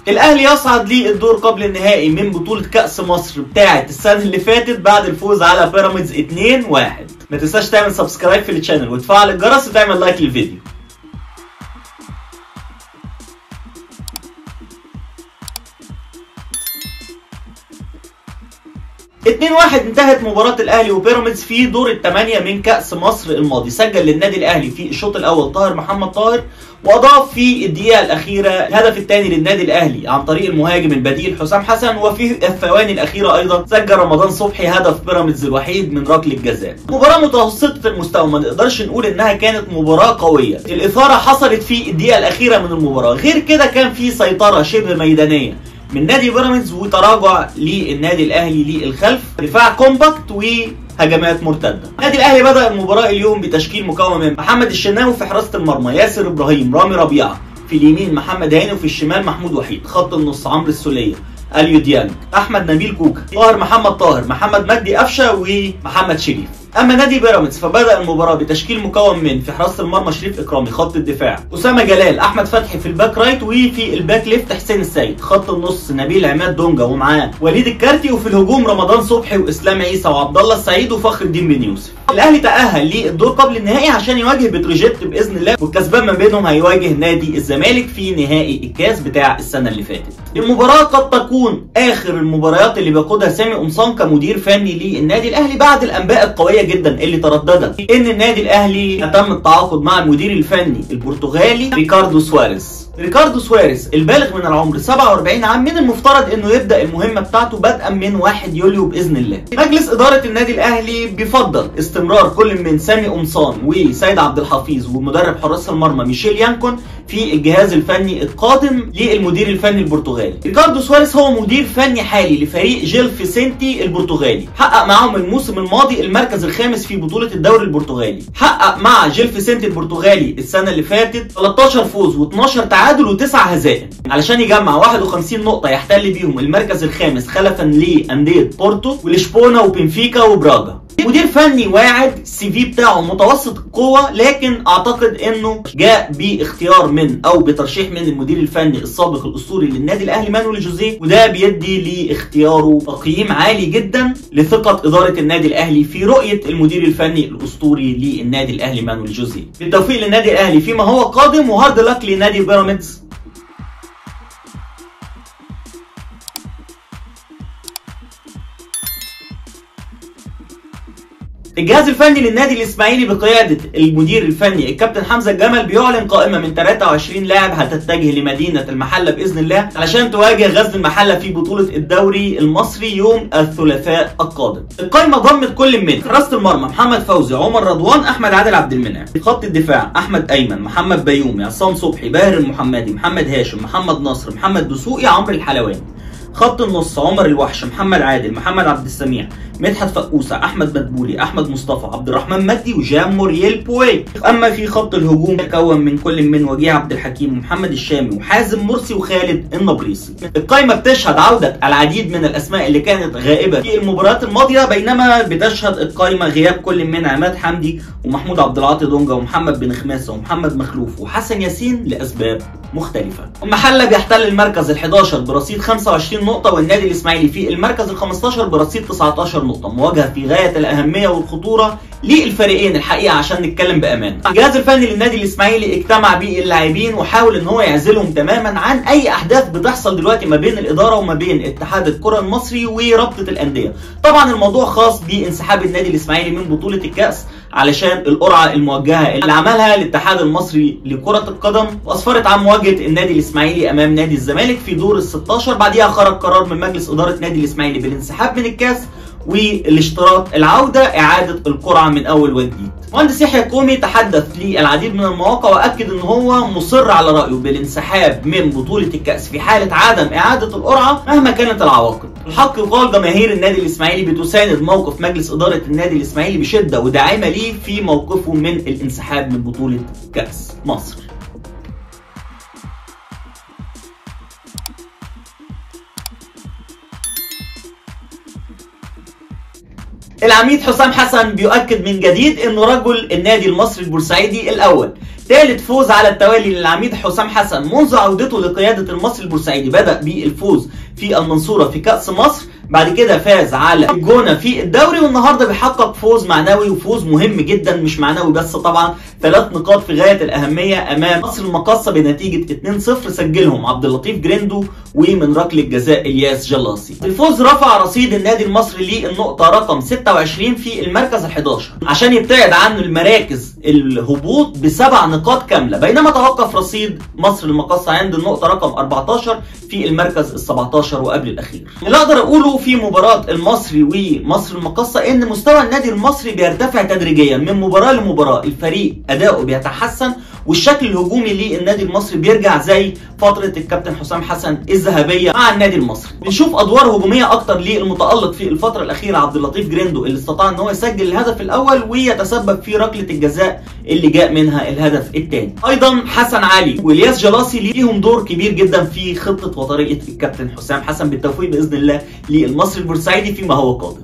الاهلي يصعد للدور قبل النهائي من بطولة كأس مصر بتاعة السنة اللي فاتت بعد الفوز على بيراميدز 2-1 ما تنساش تعمل سبسكرايب في الشانل وتفعل الجرس وتعمل لايك للفيديو 2-1 انتهت مباراة الأهلي وبيراميدز في دور الثمانية من كأس مصر الماضي، سجل للنادي الأهلي في الشوط الأول طاهر محمد طاهر وأضاف في الدقيقة الأخيرة الهدف الثاني للنادي الأهلي عن طريق المهاجم البديل حسام حسن وفي الثواني الأخيرة أيضا سجل رمضان صبحي هدف بيراميدز الوحيد من ركلة جزاء. مباراة متوسطة المستوى ما نقدرش نقول إنها كانت مباراة قوية، الإثارة حصلت في الدقيقة الأخيرة من المباراة، غير كده كان في سيطرة شبه ميدانية من نادي بيراميدز وتراجع للنادي الاهلي للخلف دفاع كومباكت وهجمات مرتده النادي الاهلي بدا المباراه اليوم بتشكيل مكون من محمد الشناوي في حراسه المرمى ياسر ابراهيم رامي ربيعه في اليمين محمد هاني وفي الشمال محمود وحيد خط النص عمرو السوليه اليو ديانج احمد نبيل كوكا طاهر محمد طاهر محمد مجدي قفشه ومحمد شريف اما نادي بيراميدز فبدا المباراه بتشكيل مكون من في حراسه المرمى شريف اكرامي خط الدفاع اسامه جلال احمد فتحي في الباك رايت وفي الباك ليفت حسين السيد خط النص نبيل عماد دونجا ومعاه وليد الكارتي وفي الهجوم رمضان صبحي واسلام عيسى وعبد الله السعيد وفخر الدين بن يوسف الاهلي تاهل للدور قبل النهائي عشان يواجه بتروجيت باذن الله والكسبان ما بينهم هيواجه نادي الزمالك في نهائي الكاس بتاع السنه اللي فاتت المباراه قد تكون اخر المباريات اللي بيقودها سامي قمصان كمدير فني للنادي الاهلي بعد الانباء القويه جدا اللي ترددت ان النادي الاهلي تم التعاقد مع المدير الفني البرتغالي ريكاردو سواريز ريكاردو سواريز البالغ من العمر 47 عام من المفترض انه يبدا المهمه بتاعته بدءا من 1 يوليو باذن الله. مجلس اداره النادي الاهلي بيفضل استمرار كل من سامي قمصان وسيد عبد الحفيظ ومدرب حراس المرمى ميشيل يانكون في الجهاز الفني القادم للمدير الفني البرتغالي. ريكاردو سواريز هو مدير فني حالي لفريق جيل فيسنتي البرتغالي. حقق معاهم الموسم الماضي المركز الخامس في بطوله الدوري البرتغالي. حقق مع جيل فيسنتي البرتغالي السنه اللي فاتت 13 فوز و12 تعادل وتسع هزائم علشان يجمع 51 نقطة يحتل بيهم المركز الخامس خلفا لأندية بورتو ولشبونة وبنفيكا وبراجا مدير فني واعد السي في بتاعه متوسط القوة لكن اعتقد انه جاء باختيار من او بترشيح من المدير الفني السابق الاسطوري للنادي الاهلي مانويل جوزيه وده بيدي لاختياره تقييم عالي جدا لثقة ادارة النادي الاهلي في رؤية المدير الفني الاسطوري للنادي الاهلي مانويل جوزيه بالتوفيق للنادي الاهلي فيما هو قادم وهارد لك لنادي بيراميدز الجهاز الفني للنادي الاسماعيلي بقياده المدير الفني الكابتن حمزه الجمل بيعلن قائمه من 23 لاعب هتتجه لمدينه المحله باذن الله علشان تواجه غزل المحله في بطوله الدوري المصري يوم الثلاثاء القادم. القائمه ضمت كل من حراسه المرمى محمد فوزي، عمر رضوان، احمد عادل عبد المنعم. في خط الدفاع احمد ايمن، محمد بيومي، عصام صبحي، باهر المحمدي، محمد هاشم، محمد نصر، محمد دسوقي، عمرو الحلواني. خط النص عمر الوحش محمد عادل محمد عبد السميع مدحت فقوسه احمد مدبولي احمد مصطفى عبد الرحمن مجدي وجان مورييل بوي اما في خط الهجوم تكون من كل من وجيه عبد الحكيم ومحمد الشامي وحازم مرسي وخالد النبريسي القائمه بتشهد عوده العديد من الاسماء اللي كانت غائبه في المباريات الماضيه بينما بتشهد القائمه غياب كل من عماد حمدي ومحمود عبد العاطي دونجا ومحمد بن خماسه ومحمد مخلوف وحسن ياسين لاسباب مختلفه المحله بيحتل المركز ال11 برصيد 25 نقطه والنادي الاسماعيلي في المركز ال15 برصيد 19 نقطه مواجهه في غايه الاهميه والخطوره للفريقين الحقيقه عشان نتكلم بامان الجهاز الفني للنادي الاسماعيلي اجتمع باللاعبين وحاول ان هو يعزلهم تماما عن اي احداث بتحصل دلوقتي ما بين الاداره وما بين اتحاد الكره المصري ورابطه الانديه طبعا الموضوع خاص بانسحاب النادي الاسماعيلي من بطوله الكاس علشان القرعه الموجهه اللي عملها الاتحاد المصري لكره القدم واسفرت عن مواجهه النادي الاسماعيلي امام نادي الزمالك في دور ال 16 بعديها خرج قرار من مجلس اداره نادي الاسماعيلي بالانسحاب من الكاس والاشتراط العوده اعاده القرعه من اول وجديد. مهندس يحيى الكومي تحدث للعديد من المواقع واكد ان هو مصر على رايه بالانسحاب من بطوله الكاس في حاله عدم اعاده القرعه مهما كانت العواقب. الحق يقال جماهير النادي الاسماعيلي بتساند موقف مجلس اداره النادي الاسماعيلي بشده وداعمه ليه في موقفه من الانسحاب من بطوله كاس مصر. العميد حسام حسن بيؤكد من جديد انه رجل النادي المصري البورسعيدي الاول ثالث فوز على التوالي للعميد حسام حسن منذ عودته لقيادة المصري البورسعيدي بدأ بالفوز في المنصورة في كأس مصر بعد كده فاز على الجونه في الدوري والنهارده بيحقق فوز معنوي وفوز مهم جدا مش معنوي بس طبعا ثلاث نقاط في غايه الاهميه امام مصر المقاصه بنتيجه 2-0 سجلهم عبد اللطيف جريندو ومن ركله جزاء الياس جلاصي. الفوز رفع رصيد النادي المصري للنقطه رقم 26 في المركز ال 11 عشان يبتعد عنه المراكز الهبوط بسبع نقاط كامله بينما توقف رصيد مصر المقاصه عند النقطه رقم 14 في المركز ال 17 وقبل الاخير. اللي اقدر اقوله في مباراة المصري ومصر المقاصة ان مستوى النادي المصري بيرتفع تدريجيا من مباراة لمباراة الفريق اداؤه بيتحسن والشكل الهجومي للنادي المصري بيرجع زي فترة الكابتن حسام حسن الذهبية مع النادي المصري بنشوف ادوار هجومية اكتر للمتألق في الفترة الاخيرة عبد اللطيف جريندو اللي استطاع ان هو يسجل الهدف الاول ويتسبب في ركلة الجزاء اللي جاء منها الهدف الثاني ايضا حسن علي والياس جلاسي ليهم دور كبير جدا في خطة وطريقة الكابتن حسام حسن بالتوفيق باذن الله للمصري البورسعيدي فيما هو قادم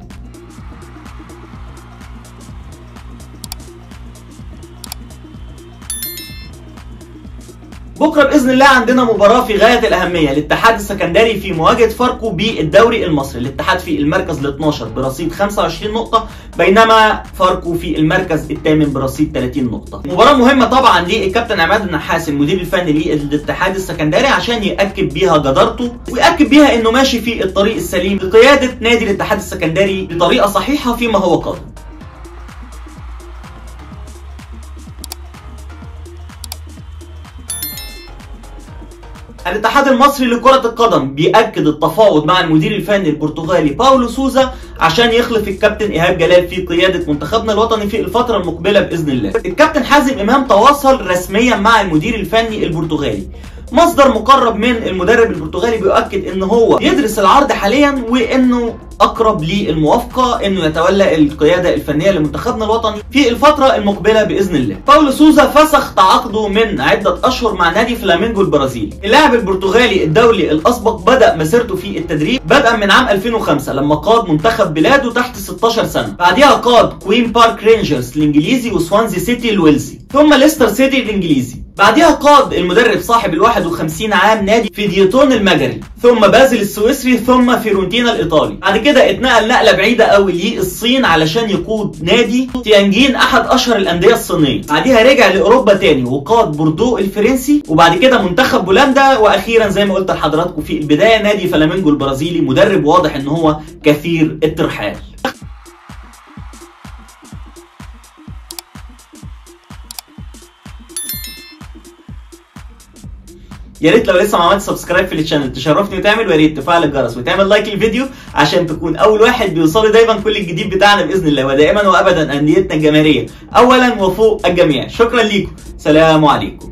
بكره باذن الله عندنا مباراه في غايه الاهميه الاتحاد السكندري في مواجهه فاركو بالدوري المصري الاتحاد في المركز ال 12 برصيد 25 نقطه بينما فاركو في المركز الثامن برصيد 30 نقطه مباراه مهمه طبعا للكابتن عماد النحاس المدير الفني للاتحاد السكندري عشان ياكد بيها جدارته وياكد بيها انه ماشي في الطريق السليم لقياده نادي الاتحاد السكندري بطريقه صحيحه فيما هو قادم الاتحاد المصري لكرة القدم بيأكد التفاوض مع المدير الفني البرتغالي باولو سوزا عشان يخلف الكابتن إيهاب جلال في قيادة منتخبنا الوطني في الفترة المقبلة بإذن الله. الكابتن حازم إمام تواصل رسميا مع المدير الفني البرتغالي. مصدر مقرب من المدرب البرتغالي بيؤكد ان هو يدرس العرض حاليا وانه اقرب للموافقه انه يتولى القياده الفنيه لمنتخبنا الوطني في الفتره المقبله باذن الله. باولو سوزا فسخ تعاقده من عده اشهر مع نادي فلامينجو البرازيلي. اللاعب البرتغالي الدولي الاسبق بدا مسيرته في التدريب بدءا من عام 2005 لما قاد منتخب بلاده تحت 16 سنه. بعدها قاد كوين بارك رينجرز الانجليزي وسوانزي سيتي الويلزي ثم ليستر سيتي الانجليزي. بعدها قاد المدرب صاحب ال 51 عام نادي فيديوتون المجري ثم بازل السويسري ثم فيرونتينا الايطالي بعد كده اتنقل نقله بعيده قوي للصين علشان يقود نادي تيانجين احد اشهر الانديه الصينيه بعدها رجع لاوروبا تاني وقاد بوردو الفرنسي وبعد كده منتخب بولندا واخيرا زي ما قلت لحضراتكم في البدايه نادي فلامينجو البرازيلي مدرب واضح ان هو كثير الترحال يا ريت لو لسه ما عملتش سبسكرايب في الشانل تشرفني وتعمل ويا ريت تفعل الجرس وتعمل لايك للفيديو عشان تكون اول واحد بيوصل دايما كل الجديد بتاعنا باذن الله ودائما وابدا انديتنا الجماهيريه اولا وفوق الجميع شكرا ليكم سلام عليكم